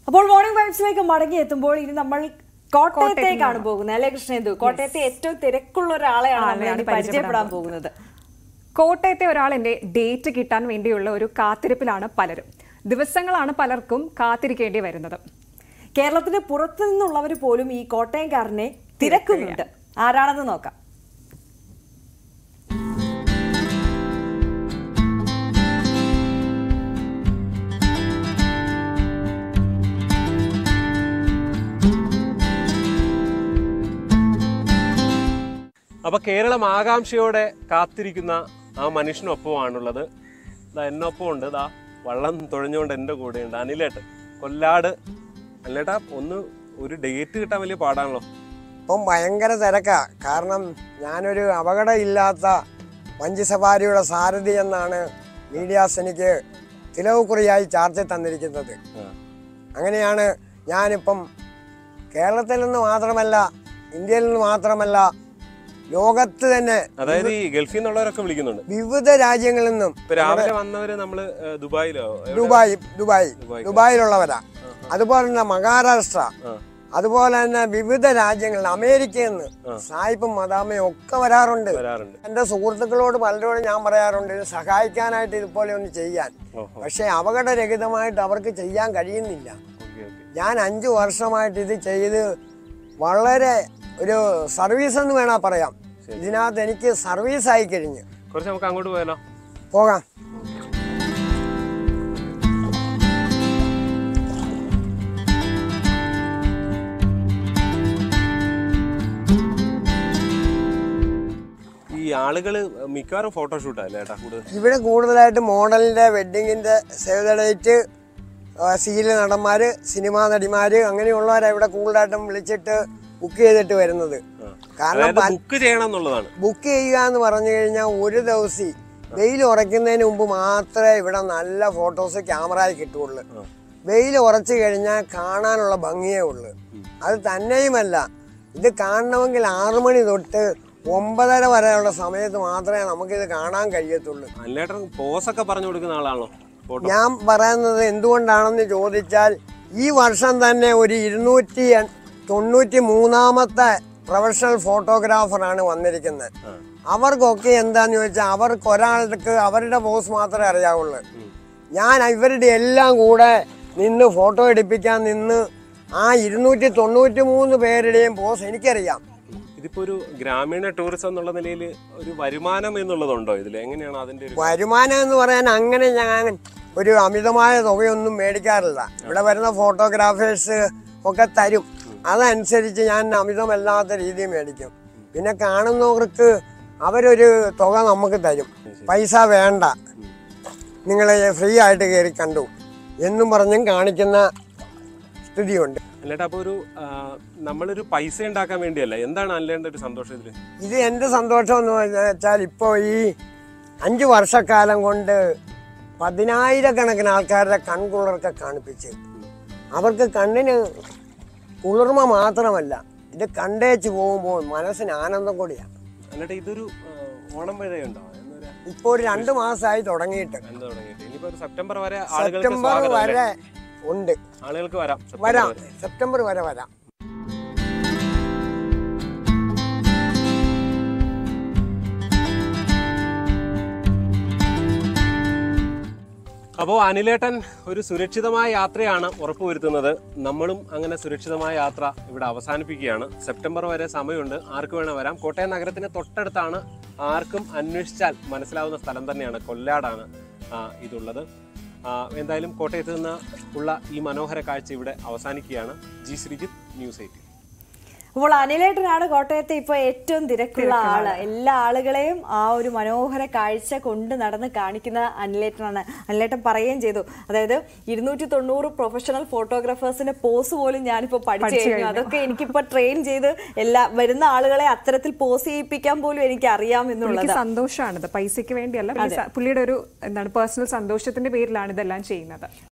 അപ്പോൾ മോർണിംഗ് വൈബ്സിലേക്ക് മടങ്ങി എത്തുമ്പോൾ ഇനി നമ്മൾ കോട്ടയത്തേക്കാണ് പോകുന്നത് അല്ലെ കൃഷ്ണേന്ദു കോട്ടയത്തെ ഏറ്റവും തിരക്കുള്ള ഒരാളെയാണ് നമ്മൾ ആളെയാണ് ഇനി പരിചയപ്പെടാൻ പോകുന്നത് കോട്ടയത്തെ ഒരാളിന്റെ ഡേറ്റ് കിട്ടാൻ വേണ്ടിയുള്ള ഒരു കാത്തിരിപ്പിലാണ് പലരും ദിവസങ്ങളാണ് പലർക്കും കാത്തിരിക്കേണ്ടി വരുന്നത് കേരളത്തിന് പുറത്തു നിന്നുള്ളവർ പോലും ഈ കോട്ടയംകാരനെ തിരക്കുന്നുണ്ട് ആരാണെന്ന് നോക്കാം അപ്പൊ കേരളം ആകാംക്ഷയോടെ കാത്തിരിക്കുന്ന ആ മനുഷ്യനൊപ്പമാണുള്ളത് ഇതാ എന്നൊപ്പം ഉണ്ട് ഇതാ വള്ളം തുഴഞ്ഞുകൊണ്ട് എൻ്റെ കൂടെയുണ്ട് അനിലേട്ടൻ കൊല്ലാട് അനിലേട്ടാ ഒന്ന് ഒരു ഡേറ്റ് കിട്ടാൻ വലിയ പാടാണല്ലോ ഇപ്പം ഭയങ്കര തിരക്കാ കാരണം ഞാനൊരു അപകടം ഇല്ലാത്ത വഞ്ചി സവാരിയുടെ സാരഥി എന്നാണ് മീഡിയാസ് എനിക്ക് തിലവ് കുറിയായി ചാർജ് തന്നിരിക്കുന്നത് ആ. അങ്ങനെയാണ് ഞാനിപ്പം കേരളത്തിൽ നിന്ന് മാത്രമല്ല ഇന്ത്യയിൽ നിന്ന് മാത്രമല്ല ലോകത്ത് തന്നെ അതായത് ഈ ഗൾഫിൽ നിന്നുള്ളവരൊക്കെ വിളിക്കുന്നുണ്ട് വിവിധ രാജ്യങ്ങളിൽ നിന്നും ഇപ്പൊ രാവിലെ വന്നവര് നമ്മള് ഏ, ദുബായിലോ എവിടെ? Dubai Dubai Dubai. ദുബായിലുള്ളവരാ അതുപോലെ തന്നെ മഹാരാഷ്ട്ര ആ. അതുപോലെ തന്നെ വിവിധ രാജ്യങ്ങളിൽ അമേരിക്കയിൽ നിന്ന് സായിപ്പും മദാമയും ഒക്കെ വരാറുണ്ട് വരാറുണ്ട് എൻ്റെ സുഹൃത്തുക്കളോട് പലരോടും ഞാൻ പറയാറുണ്ട് ഇത് സഹായിക്കാനായിട്ട് ഇതുപോലെ ഒന്ന് ചെയ്യാൻ ഓഹോ പക്ഷേ അപകടരഹിതമായിട്ട് അവർക്ക് ചെയ്യാൻ കഴിയുന്നില്ല ഓക്കെ ഓക്കെ ഞാൻ അഞ്ചു വർഷമായിട്ട് ഇത് ചെയ്ത് വളരെ ഒരു സർവീസ് എന്ന് വേണാ പറയാം ഇതിനകത്ത് എനിക്ക് സർവീസ് ആയി കഴിഞ്ഞ് കുറച്ച് നമുക്ക് അങ്ങോട്ട് പോയാലോ പോകാം ഈ ആളുകള് മിക്കവാറും ഫോട്ടോഷൂട്ടാ അല്ലേ ഏട്ടാ കൂടുതൽ ഇവിടെ കൂടുതലായിട്ട് മോഡലിന്റെ വെഡിങ്ങിന്റെ സേവ് ദ ഡേറ്റ് സീരിയൽ നടന്മാര് സിനിമാ നടിമാര് അങ്ങനെയുള്ളവരെ ഇവിടെ കൂടുതലായിട്ടും വിളിച്ചിട്ട് ബുക്ക് ചെയ്തിട്ട് വരുന്നത് കാരണം അതായത് ബുക്ക് ചെയ്യണം എന്നുള്ളതാണ് ബുക്ക് ചെയ്യുക എന്ന് പറഞ്ഞു കഴിഞ്ഞാൽ ഒരു ദിവസം വെയിൽ ഉറയ്ക്കുന്നതിന് മുമ്പ് മാത്രമേ ഇവിടെ നല്ല ഫോട്ടോസ് ക്യാമറയിൽ കിട്ടുള്ളൂ വെയിൽ ഉറച്ചു കഴിഞ്ഞാൽ കാണാനുള്ള ഭംഗിയേ ഉള്ളൂ അത് തന്നെയുമല്ല ഇത് കാണണമെങ്കിൽ ആറു മണി തൊട്ട് ഒമ്പതര വരെയുള്ള സമയത്ത് മാത്രമേ നമുക്കിത് കാണാൻ കഴിയത്തുള്ളൂ അല്ലേട്ടൻ പോസൊക്കെ പറഞ്ഞു കൊടുക്കുന്ന ആളാണോ ഫോട്ടോ ഞാൻ പറയുന്നത് എന്തുകൊണ്ടാണെന്ന് ചോദിച്ചാൽ ഈ വർഷം തന്നെ ഒരു ഇരുന്നൂറ്റി എൺ- തൊണ്ണൂറ്റി മൂന്നാമത്തെ പ്രൊഫഷണൽ ഫോട്ടോഗ്രാഫറാണ് വന്നിരിക്കുന്നത് അവർക്കൊക്കെ എന്താന്ന് ചോദിച്ചാൽ അവർക്ക് ഒരാൾക്ക് അവരുടെ പോസ് മാത്രമേ അറിയാവുള്ളൂ ഞാൻ ഇവരുടെ എല്ലാം കൂടെ നിന്ന് ഫോട്ടോ എടുപ്പിക്കാൻ നിന്ന് ആ ഇരുന്നൂറ്റി തൊണ്ണൂറ്റി മൂന്ന് പേരുടെയും പോസ് എനിക്കറിയാം ഇതിപ്പോ ഒരു ഗ്രാമീണ ടൂറിസം എന്നുള്ള നിലയിൽ ഒരു വരുമാനം എന്നുള്ളതുണ്ടോ ഇതിൽ എങ്ങനെയാണ് അതിന്റെ ഒരു വരുമാനം എന്ന് പറയാൻ അങ്ങനെ ഞാൻ ഒരു അമിതമായ തുകയൊന്നും മേടിക്കാറില്ല ഇവിടെ വരുന്ന ഫോട്ടോഗ്രാഫേഴ്സ് ഒക്കെ തരും അതനുസരിച്ച് ഞാൻ അമിതമല്ലാത്ത രീതിയിൽ മേടിക്കും പിന്നെ കാണുന്നവർക്ക് അവരൊരു തുക നമുക്ക് തരും പൈസ വേണ്ട നിങ്ങളെ ഫ്രീ ആയിട്ട് കയറി കണ്ടു എന്നും പറഞ്ഞും കാണിക്കുന്ന സ്ഥിതിയുണ്ട് അല്ലേട്ടാ അപ്പൊ ഒരു ആ, നമ്മളൊരു പൈസ ഉണ്ടാക്കാൻ വേണ്ടിയല്ല എന്താണ് അല്ലേണ്ട ഒരു സന്തോഷം ഇതില് ഇത് എൻ്റെ സന്തോഷം എന്ന് വെച്ചാൽ ഇപ്പോൾ ഈ അഞ്ച് വർഷക്കാലം കൊണ്ട് പതിനായിരക്കണക്കിന് ആൾക്കാരുടെ കൺകുളിർക്കെ കാണിപ്പിച്ച് അവർക്ക് കണ്ണിന് കുളിർമ മാത്രമല്ല ഇത് കണ്ടേച്ച് പോകുമ്പോൾ മനസ്സിന് ആനന്ദം കൂടിയാണ് എന്നിട്ട് ഇതൊരു ആ, ഓണം വരെയുണ്ടോ എന്താ പറയാ ഇപ്പോൾ ഒരു രണ്ട് മാസമായി തുടങ്ങിയിട്ട് എന്താ തുടങ്ങിയിട്ട് ഇനിയിപ്പോ ഒരു സെപ്റ്റംബർ വരെ ആളുകൾക്ക് സെപ്റ്റംബർ സ്വാഗതം അല്ലേ? വരെ ഉണ്ട് ആളുകൾക്ക് വരാം സെപ്റ്റംബർ വരാം വരെ. സെപ്റ്റംബർ വരെ വരാം അപ്പോൾ അനിലേട്ടൻ ഒരു സുരക്ഷിതമായ യാത്രയാണ് ഉറപ്പുവരുത്തുന്നത് നമ്മളും അങ്ങനെ സുരക്ഷിതമായ യാത്ര ഇവിടെ അവസാനിപ്പിക്കുകയാണ് സെപ്റ്റംബർ വരെ സമയമുണ്ട് ആർക്ക് വേണേൽ വരാം കോട്ടയം നഗരത്തിന് തൊട്ടടുത്താണ് ആർക്കും അന്വേഷിച്ചാൽ മനസ്സിലാവുന്ന സ്ഥലം തന്നെയാണ് കൊല്ലാടാണ് ആ, ഇതുള്ളത് ആ, എന്തായാലും കോട്ടയത്ത് നിന്ന് ഉള്ള ഈ മനോഹര കാഴ്ച ഇവിടെ അവസാനിക്കുകയാണ് ജി ശ്രീജിത്ത് ന്യൂസ് എയ്റ്റീൻ അപ്പോൾ അനിലേട്ടനാണ് കോട്ടയത്തെ ഇപ്പൊ ഏറ്റവും തിരക്കുള്ള ആള് എല്ലാ ആളുകളെയും ആ ഒരു മനോഹര കാഴ്ച കൊണ്ട് നടന്ന് കാണിക്കുന്ന അനിലേട്ടനാണ് അനിലേട്ടൻ പറയുകയും ചെയ്തു അതായത് ഇരുന്നൂറ്റി തൊണ്ണൂറ് പ്രൊഫഷണൽ ഫോട്ടോഗ്രാഫേഴ്സിന്റെ പോസ് പോലും ഞാനിപ്പോ പഠിച്ചു കഴിഞ്ഞു അതൊക്കെ എനിക്കിപ്പോ ട്രെയിൻ ചെയ്ത് എല്ലാ വരുന്ന ആളുകളെ അത്തരത്തിൽ പോസ് ചെയ്യിപ്പിക്കാൻ പോലും എനിക്ക് അറിയാം എന്നുള്ളത് പുള്ളിക്ക് സന്തോഷമാണിത് പൈസയ്ക്ക് വേണ്ടിയല്ല പുള്ളി സ- പുള്ളിയുടെ ഒരു എന്താണ് പേഴ്സണൽ സന്തോഷത്തിന്റെ പേരിലാണ് ഇതെല്ലാം ചെയ്യുന്നത്